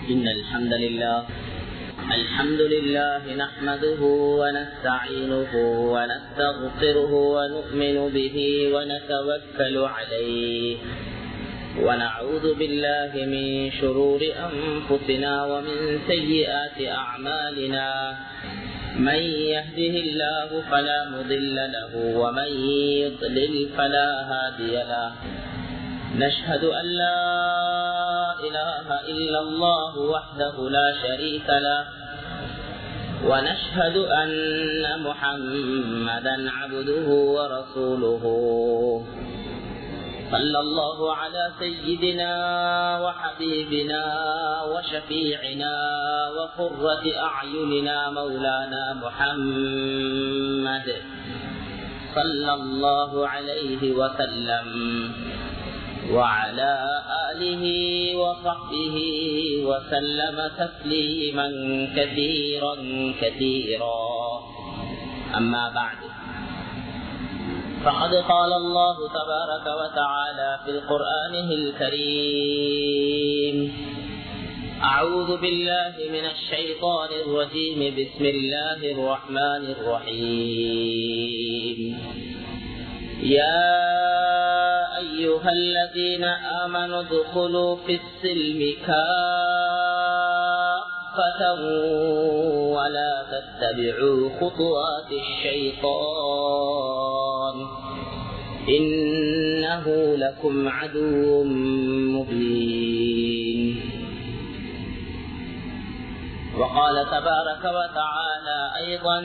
إن الحمد لله الحمد لله نحمده ونستعينه ونستغفره ونؤمن به ونتوكل عليه ونعوذ بالله من شرور أنفسنا ومن سيئات أعمالنا من يهده الله فلا مضل له ومن يضلل فلا هادي له نشهد أن لا إله إلا الله وحده لا شريك له ونشهد أن محمدا عبده ورسوله صلى الله على سيدنا وحبيبنا وشفيعنا وقرة أعيننا مولانا محمد صلى الله عليه وسلم وعلى آله وصحبه وسلم تسليما كثيرا كثيرا أما بعد فقد قال الله تبارك وتعالى في القرآن الكريم أعوذ بالله من الشيطان الرجيم بسم الله الرحمن الرحيم يا أيها الذين آمنوا ادخلوا في السلم كافة ولا تتبعوا خطوات الشيطان إنه لكم عدو مبين وقال تبارك وتعالى أيضا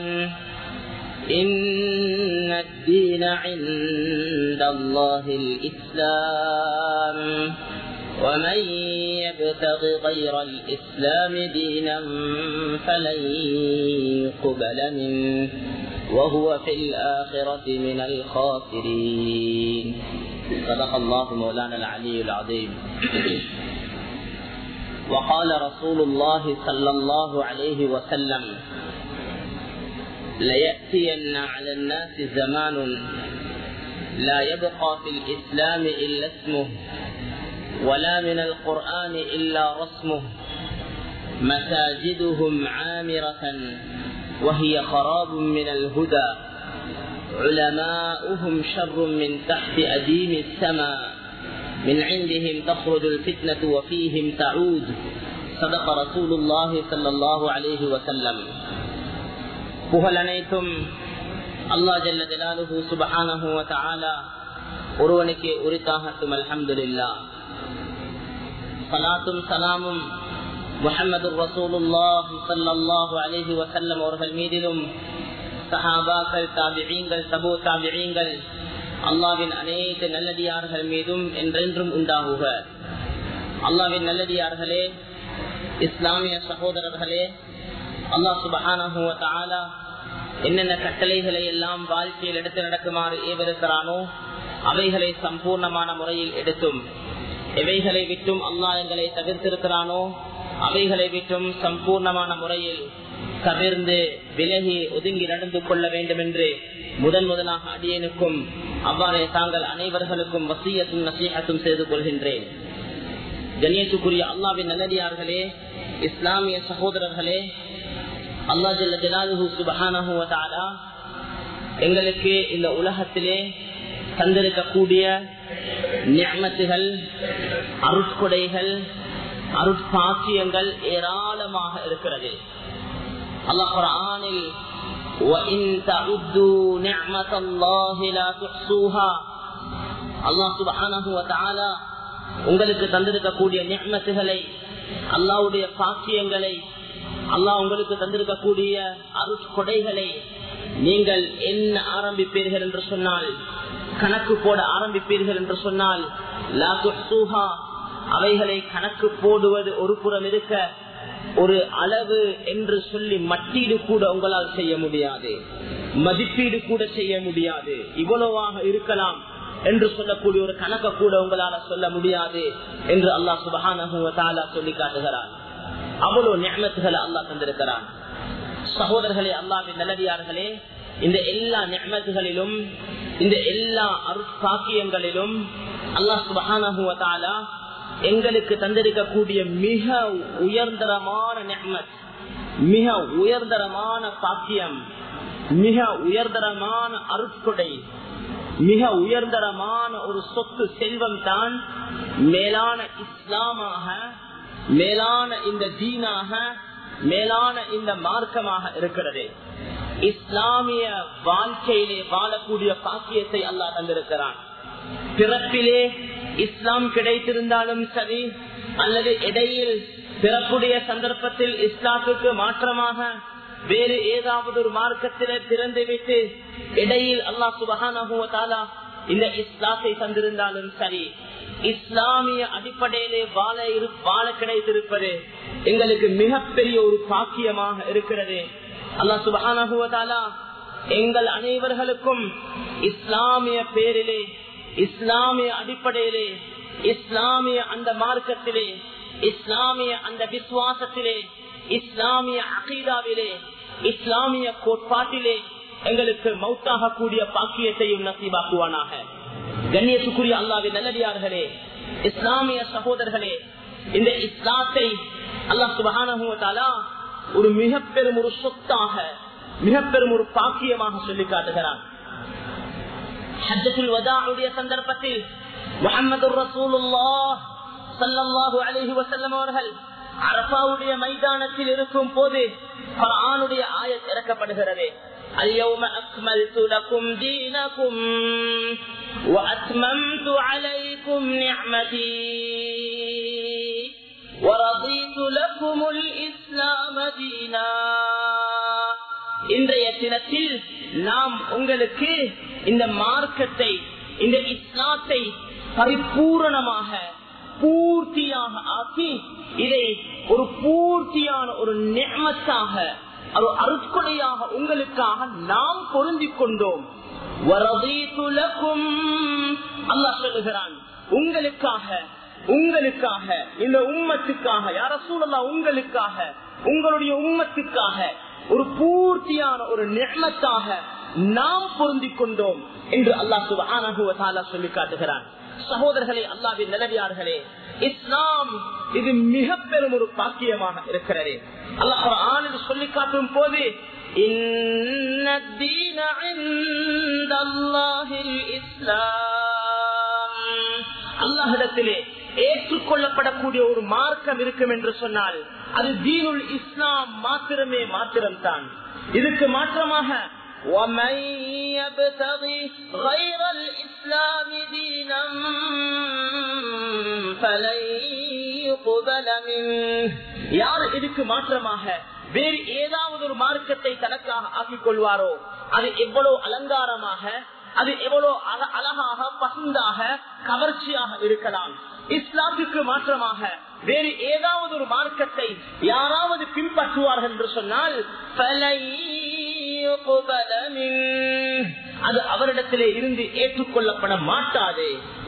إن الدين عند الله الإسلام ومن يبتغ غير الإسلام دينا فلن يقبل منه وهو في الآخرة من الخاسرين صدق الله مولانا العلي العظيم وقال رسول الله صلى الله عليه وسلم ليأتين على الناس زمان لا يبقى في الإسلام إلا اسمه ولا من القرآن إلا رسمه مساجدهم عامرة وهي خراب من الهدى علماؤهم شر من تحت أديم السماء من عندهم تخرج الفتنة وفيهم تعود صدق رسول الله صلى الله عليه وسلم புகழ் அனைத்தும் அல்லா ஜல்ல ஜலாலுஹு சுபஹானஹு வ தஆலா ஒருவனுக்கே உரித்தாகட்டும் அல்ஹம்துலில்லா சலாத்தும் சலாமும் முஹம்மது ரசூலுல்லாஹி ஸல்லல்லாஹு அலைஹி வஸல்லம் அவர்கள் மீதிலும் சஹாபாக்கள் தாபிஈங்கள் தபு தாபிஈங்கள் அல்லாவின் அனைத்து நல்லடியார்கள் மீதும் என்றென்றும் உண்டாகுக அல்லாவின் நல்லடியார்களே இஸ்லாமிய சகோதரர்களே அல்லா சுபஹான என்னென்ன கட்டளைகளை எல்லாம் வாழ்க்கையில் எடுத்து நடக்குமாறு ஏவருக்கிறானோ அவைகளை சம்பூர்ணமான முறையில் எடுத்தும் எவைகளை விட்டும் அல்லா எங்களை தவிர்த்திருக்கிறானோ அவைகளை விட்டும் சம்பூர்ணமான முறையில் தவிர்ந்து விலகி ஒதுங்கி நடந்து கொள்ள வேண்டும் என்று முதன் முதலாக அடியனுக்கும் அவ்வாறே தாங்கள் அனைவர்களுக்கும் வசியத்தும் நசீகத்தும் செய்து கொள்கின்றேன் கணேசுக்குரிய அல்லாவின் நல்லடியார்களே இஸ்லாமிய சகோதரர்களே அல்லா ஜல்ல ஜலாலுஹு சுபஹானஹு வ தஆலா எங்களுக்கு இந்த உலகத்திலே தந்திருக்கக்கூடிய நியமத்துகள் அருட்கொடைகள் அருட்பாக்கியங்கள் ஏராளமாக இருக்கிறது அல்லாஹ் குர்ஆனில் وَإِن تَعُدُّوا نِعْمَةَ اللَّهِ لَا تُحْصُوهَا அல்லாஹ் சுப்ஹானஹு வ தஆலா உங்களுக்கு தந்திருக்கக்கூடிய நியமத்துகளை அல்லாஹ்வுடைய பாக்கியங்களை அல்லாஹ் உங்களுக்கு தந்திருக்கக்கூடிய அருட்கொடைகளை நீங்கள் என்ன ஆரம்பிப்பீர்கள் என்று சொன்னால் கணக்கு போட ஆரம்பிப்பீர்கள் என்று சொன்னால் அவைகளை கணக்கு போடுவது ஒரு புறம் இருக்க ஒரு அளவு என்று சொல்லி மட்டீடு கூட உங்களால் செய்ய முடியாது மதிப்பீடு கூட செய்ய முடியாது இவ்வளவாக இருக்கலாம் என்று சொல்லக்கூடிய ஒரு கணக்க கூட உங்களால சொல்ல முடியாது என்று அல்லாஹ் சுபஹான சொல்லி காட்டுகிறார் அவ்வளவு நியமத்துகளை அல்லாஹ் தந்திருக்கிறான் சகோதரர்களே அல்லாவின் நல்லடியார்களே இந்த எல்லா நியமத்துகளிலும் இந்த எல்லா அருட்காக்கியங்களிலும் அல்லாஹ் சுபஹானஹு வ தஆலா எங்களுக்கு தந்திருக்கக்கூடிய மிக உயர்ந்தரமான நெஹ்மத் மிக உயர்தரமான பாக்கியம் மிக உயர்தரமான அருட்கொடை மிக உயர்தரமான ஒரு சொத்து செல்வம் தான் மேலான இஸ்லாமாக மேலான இந்த தீனாக மேலான இந்த மார்க்கமாக இருக்கிறது இஸ்லாமிய வாழ்க்கையிலே வாழக்கூடிய பாக்கியத்தை அல்லாஹ் தந்திருக்கிறான் பிறப்பிலே இஸ்லாம் கிடைத்திருந்தாலும் சரி அல்லது இடையில் பிறப்புடைய சந்தர்ப்பத்தில் இஸ்லாத்துக்கு மாற்றமாக வேறு ஏதாவது ஒரு மார்க்கத்திலே பிறந்துவிட்டு இடையில் அல்லாஹ் சுபகானா இந்த இஸ்லாத்தை தந்திருந்தாலும் சரி இஸ்லாமிய அடிப்படையிலே வாழ வாழ கிடைத்திருப்பது எங்களுக்கு மிகப்பெரிய ஒரு பாக்கியமாக இருக்கிறது அல்லாஹ் சுபகானா எங்கள் அனைவர்களுக்கும் இஸ்லாமிய பேரிலே இஸ்லாமிய அடிப்படையிலே இஸ்லாமிய அந்த மார்க்கத்திலே இஸ்லாமிய அந்த விசுவாசத்திலே இஸ்லாமிய அகீதாவிலே இஸ்லாமிய கோட்பாட்டிலே எங்களுக்கு மௌத்தாக கூடிய பாக்கியத்தையும் நசீபாக்குவானாக கண்ணியத்துக்குரிய அல்லாவின் நல்லடியார்களே இஸ்லாமிய சகோதரர்களே இந்த இஸ்லாத்தை அல்லாஹ் சுபகானா ஒரு மிக பெரும் ஒரு சொத்தாக மிக பெரும் ஒரு பாக்கியமாக சொல்லி காட்டுகிறான் ஹஜ்ஜத்துல் வதாவுடைய சந்தர்ப்பத்தில் முகமது ரசூலுல்லாஹ் சல்லல்லாஹு அலைஹி வஸல்லம் அவர்கள் அரபாவுடைய மைதானத்தில் இருக்கும் போது குர்ஆனுடைய ஆயத் இறக்கப்படுகிறது اليوم أكملت لكم دينكم وأتممت عليكم نعمتي ورضيت لكم الإسلام دينا இன்றைய தினத்தில் நாம் உங்களுக்கு இந்த மார்க்கத்தை இந்த இஸ்லாத்தை பரிபூரணமாக பூர்த்தியாக ஆக்கி இதை ஒரு பூர்த்தியான ஒரு நெமத்தாக ஒரு அருட்கொடையாக உங்களுக்காக நாம் பொருந்திக் கொண்டோம் அல்லா சொல்லுகிறான் உங்களுக்காக உங்களுக்காக இந்த உம்மத்துக்காக யார சூழலா உங்களுக்காக உங்களுடைய உம்மத்துக்காக ஒரு பூர்த்தியான ஒரு நெமத்தாக நாம் பொருந்திக் கொண்டோம் என்று அல்லாஹ் சுபான சொல்லி காட்டுகிறான் சகோதரர்களே அல்லாவின் நிலவியார்களே இஸ்லாம் இது மிக பெரும் ஒரு பாக்கியமாக இருக்கிறது அல்லாஹ் ஆனது சொல்லி காட்டும் போது அல்லாஹிடத்திலே ஏற்றுக்கொள்ளப்படக்கூடிய ஒரு மார்க்கம் இருக்கும் என்று சொன்னால் அது தீனுல் இஸ்லாம் மாத்திரமே மாத்திரம்தான் இதுக்கு மாற்றமாக ومن يبتغي غير الإسلام دينا فلن يقبل منه யார் இதுக்கு மாற்றமாக வேறு ஏதாவது ஒரு மார்க்கத்தை தனக்காக ஆக்கிக் கொள்வாரோ அது எவ்வளவு அலங்காரமாக அது எவ்வளவு அழகாக பசுந்தாக கவர்ச்சியாக இருக்கலாம் இஸ்லாத்துக்கு மாற்றமாக வேறு ஏதாவது ஒரு மார்க்கத்தை யாராவது பின்பற்றுவார்கள் என்று சொன்னால் அது அவரிடத்திலே இருந்து ஏற்றுக்கொள்ளப்பட மாட்டாது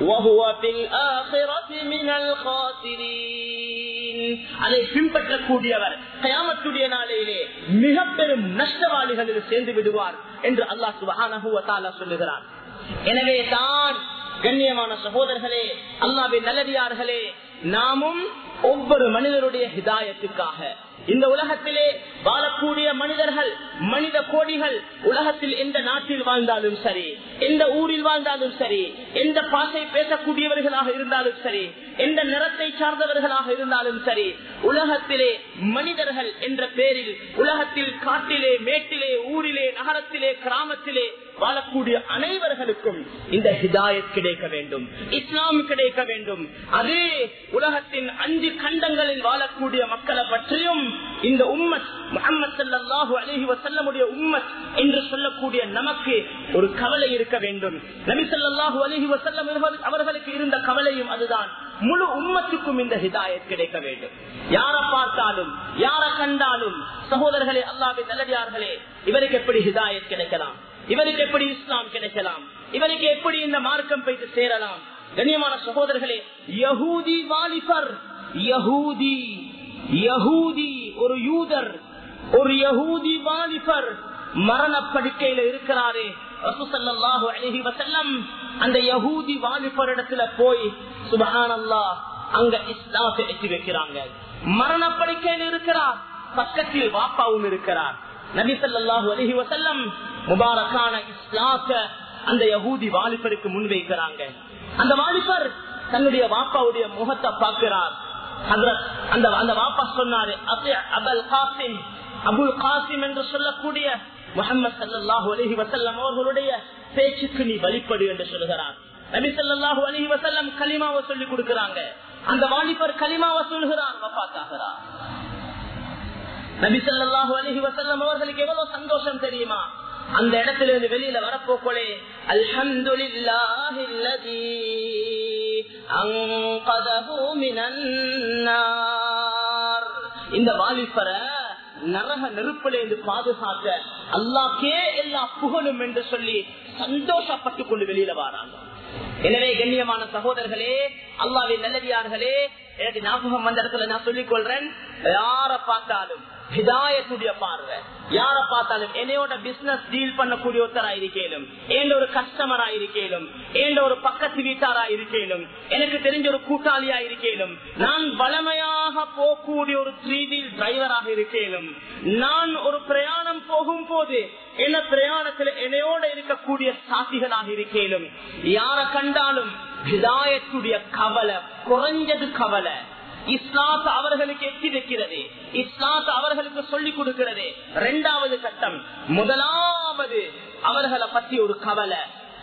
அதை பின்பற்றக்கூடியவர் கயாமத்துடைய நாளையிலே மிக பெரும் நஷ்டவாளிகளில் சேர்ந்து விடுவார் என்று அல்லாஹ் சுபஹான சொல்லுகிறார் எனவே தான் கண்ணியமான சகோதரர்களே அல்லாவின் நல்லடியார்களே நாமும் ஒவ்வொரு மனிதருடைய ஹிதாயத்துக்காக இந்த உலகத்திலே வாழக்கூடிய மனிதர்கள் மனித கோடிகள் உலகத்தில் எந்த நாட்டில் வாழ்ந்தாலும் சரி எந்த ஊரில் வாழ்ந்தாலும் சரி எந்த பாசை பேசக்கூடியவர்களாக இருந்தாலும் சரி எந்த நிறத்தை சார்ந்தவர்களாக இருந்தாலும் சரி உலகத்திலே மனிதர்கள் என்ற பெயரில் உலகத்தில் காட்டிலே மேட்டிலே ஊரிலே நகரத்திலே கிராமத்திலே வாழக்கூடிய அனைவர்களுக்கும் இந்த ஹிதாயத் கிடைக்க வேண்டும் இஸ்லாம் கிடைக்க வேண்டும் அதே உலகத்தின் அஞ்சு கண்டங்களில் வாழக்கூடிய மக்களை பற்றியும் இந்த உம்மத் முகமது சல்லாஹூ அலஹி வசல்லமுடைய உம்மத் என்று சொல்லக்கூடிய நமக்கு ஒரு கவலை இருக்க வேண்டும் நபி சொல்லாஹு அலஹி வசல்லம் அவர்களுக்கு இருந்த கவலையும் அதுதான் முழு உம்மத்துக்கும் இந்த ஹிதாயத் கிடைக்க வேண்டும் யார பார்த்தாலும் யார கண்டாலும் சகோதரர்களே அல்லாவின் நல்லடியார்களே இவருக்கு எப்படி ஹிதாயத் கிடைக்கலாம் இவருக்கு எப்படி இஸ்லாம் கிடைக்கலாம் இவருக்கு எப்படி இந்த மார்க்கம் போய்த்து சேரலாம் கண்ணியமான சகோதரர்களே யகூதி வாலிபர் யகூதி யகூதி ஒரு யூதர் ஒரு யகூதி வாலிபர் மரண படுக்கையில இருக்கிறாரே ரசூசல்லாஹு அலஹி வசல்லம் அந்த யகூதி வாலிபரிடத்துல போய் சுபஹானல்லா அங்க இஸ்லாத்தை எட்டி வைக்கிறாங்க மரணப்படுக்கையில் இருக்கிறார் பக்கத்தில் வாப்பாவும் இருக்கிறார் நபி ஸல்லல்லாஹு அலைஹி வஸல்லம் முபாரக்கான இஸ்லாத்த அந்த யகூதி வாலிபருக்கு முன்வைக்கிறாங்க அந்த வாலிபர் தன்னுடைய வாப்பாவுடைய முகத்தை பார்க்கிறார் ஹஜ்ரத் அந்த அந்த வாப்பா சொன்னாரு அபி அபல் காசிம் அபுல் காசிம் என்று சொல்லக்கூடிய முகமது சல்லாஹூ அலஹி வசல்லம் அவர்களுடைய பேச்சுக்கு நீ வழிபடு என்று சொல்கிறார் நபி ஸல்லல்லாஹு அலைஹி வஸல்லம் கலிமாவை சொல்லி கொடுக்கறாங்க அந்த வாலிபர் கலிமாவை சொல்கிறார் வஃபாத்தாகிறார் நபி ஸல்லல்லாஹு அலைஹி வஸல்லம் அவர்களுக்கு எவ்வளவு சந்தோஷம் தெரியுமா அந்த இடத்துல இருந்து வெளியில வரப்போக்கோலே அல்ஹம்துலில்லாஹில்லதி அன்கதஹு மினன் நார் இந்த வாலிபரை நரக நெருப்பில இருந்து பாதுகாக்க அல்லாக்கே எல்லா புகழும் என்று சொல்லி சந்தோஷப்பட்டு கொண்டு வெளியில வராங்க எனவே கண்ணியமான சகோதரர்களே அல்லாவின் நல்லவியார்களே எனக்கு ஞாபகம் வந்த இடத்துல நான் சொல்லிக் கொள்றேன் யார பார்த்தாலும் ஹிதாயத்துடைய பார்வை யார பார்த்தாலும் என்னையோட பிசினஸ் டீல் பண்ணக்கூடிய ஒருத்தரா இருக்கேனும் ஏண்ட ஒரு கஸ்டமரா இருக்கேனும் ஏண்ட ஒரு பக்கத்து வீட்டாரா இருக்கேனும் எனக்கு தெரிஞ்ச ஒரு கூட்டாளியா இருக்கேனும் நான் வளமையாக போகக்கூடிய ஒரு த்ரீ வீல் டிரைவராக இருக்கேனும் நான் ஒரு பிரயாணம் போகும் போது என்ன பிரயாணத்தில் என்னையோட இருக்கக்கூடிய சாத்திகளாக இருக்கேனும் யார கண்டாலும் ஹிதாயத்துடைய கவலை குறைஞ்சது கவலை இஸ்லாத் அவர்களுக்கு எட்டி வைக்கிறது இஸ்லாத் அவர்களுக்கு சொல்லிக் கொடுக்கிறது இரண்டாவது கட்டம் முதலாவது அவர்களை பத்தி ஒரு கவலை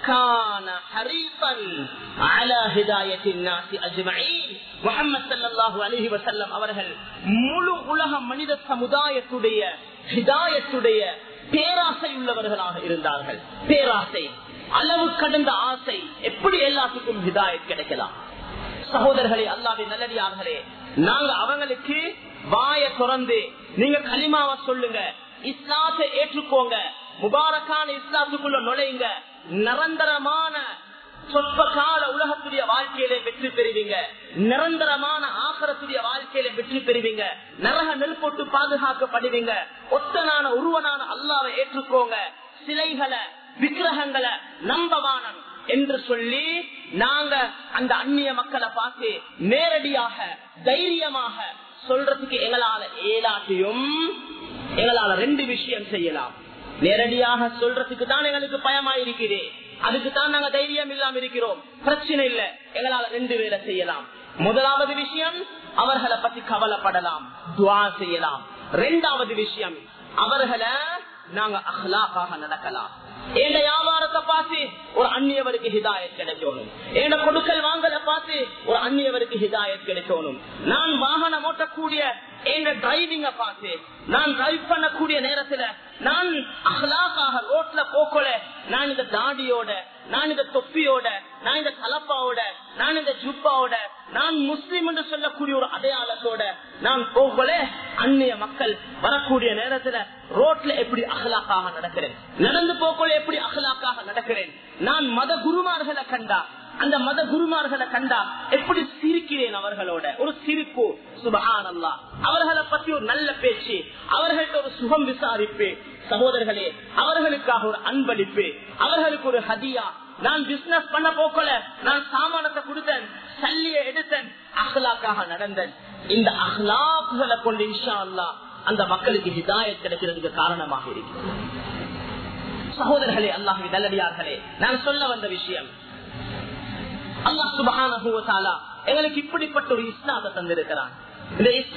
கான ஹரீபன் அலா ஹிதாயத்தின் நாசி அஜ்மஈன் முஹம்மது ஸல்லல்லாஹு அலைஹி வஸல்லம் அவர்கள் முழு உலக மனித சமுதாயத்துடைய ஹிதாயத்துடைய பேராசை உள்ளவர்களாக இருந்தார்கள் பேராசை அளவு கடந்த ஆசை எப்படி எல்லாத்துக்கும் ஹிதாயத் கிடைக்கலாம் சகோதரர்களே அல்லாவின் நல்லடியார்களே நாங்க அவங்களுக்கு வாய திறந்து நீங்க களிமாவ சொல்லுங்க இஸ்லாத்தை ஏற்றுக்கோங்க முபாரக்கான இஸ்லாத்துக்குள்ள நுழையுங்க நிரந்தரமான சொற்ப கால உலகத்துடைய வாழ்க்கையில வெற்றி பெறுவீங்க நிரந்தரமான ஆகரத்துடைய வாழ்க்கையில வெற்றி பெறுவீங்க நரக நெல் போட்டு பாதுகாக்கப்படுவீங்க ஒத்தனான உருவனான அல்லாவை ஏற்றுக்கோங்க சிலைகளை விக்கிரகங்களை நம்பவானம் என்று சொல்லி நாங்க அந்த அந்நிய மக்களை பார்த்து நேரடியாக தைரியமாக சொல்றதுக்கு எங்களால ஏதாட்டியும் எங்களால ரெண்டு விஷயம் செய்யலாம் நேரடியாக சொல்றதுக்கு தான் எங்களுக்கு பயமாயிருக்கிறே அதுக்கு தான் நாங்க தைரியம் இல்லாம இருக்கிறோம் பிரச்சனை இல்ல எங்களால ரெண்டு வேலை செய்யலாம் முதலாவது விஷயம் அவர்களை பத்தி கவலைப்படலாம் துவா செய்யலாம் ரெண்டாவது விஷயம் அவர்களை நாங்க அஹ்லாக்காக நடக்கலாம் எங்க வியாபாரத்தை பார்த்து ஒரு அந்நியவருக்கு ஹிதாயத் கிடைக்கணும் எங்க கொடுக்கல் வாங்கலை பார்த்து ஒரு அந்நியவருக்கு ஹிதாயத் கிடைக்கணும் நான் வாகனம் ஓட்டக்கூடிய எங்க டிரைவிங்க பார்த்து நான் டிரைவ் பண்ணக்கூடிய நேரத்துல நான் அஹ்லாக்காக ரோட்ல போக்கல நான் இந்த தாடியோட நான் இந்த தொப்பியோட நான் இந்த கலப்பாவோட நான் இந்த ஜுப்பாவோட நான் முஸ்லிம் என்று சொல்லக்கூடிய ஒரு அடையாளத்தோட நான் போகல அந்நிய மக்கள் வரக்கூடிய நேரத்துல ரோட்ல எப்படி அகலாக்காக நடக்கிறேன் நடந்து போக்கல எப்படி அகலாக்காக நடக்கிறேன் நான் மத குருமார்களை கண்டா அந்த மத குருமார்களை கண்டா எப்படி சிரிக்கிறேன் அவர்களோட ஒரு சிரிப்பு சுபஹான் அல்லா அவர்களை பத்தி ஒரு நல்ல பேச்சு அவர்கள்ட்ட ஒரு சுகம் விசாரிப்பு சகோதரர்களே அவர்களுக்காக ஒரு அன்பளிப்பு அவர்களுக்கு ஒரு ஹதியா நான் பிசினஸ் பண்ண போக்கல நான் சாமானத்தை கொடுத்தேன் சல்லிய எடுத்தேன் அஹ்லாக்காக நடந்தேன் இந்த அஹ்லாக்குகளை கொண்டு இன்ஷா அல்லா அந்த மக்களுக்கு ஹிதாயத் கிடைக்கிறதுக்கு காரணமாக இருக்கிறது சகோதரர்களே அல்லாஹி நல்லடியார்களே நான் சொல்ல வந்த விஷயம் அல்லாஹ் சுபஹானஹு வ தஆலா எங்களுக்கு இப்படிப்பட்ட ஒரு இஸ்லாத்தை தந்திருக்கிறான் இந்த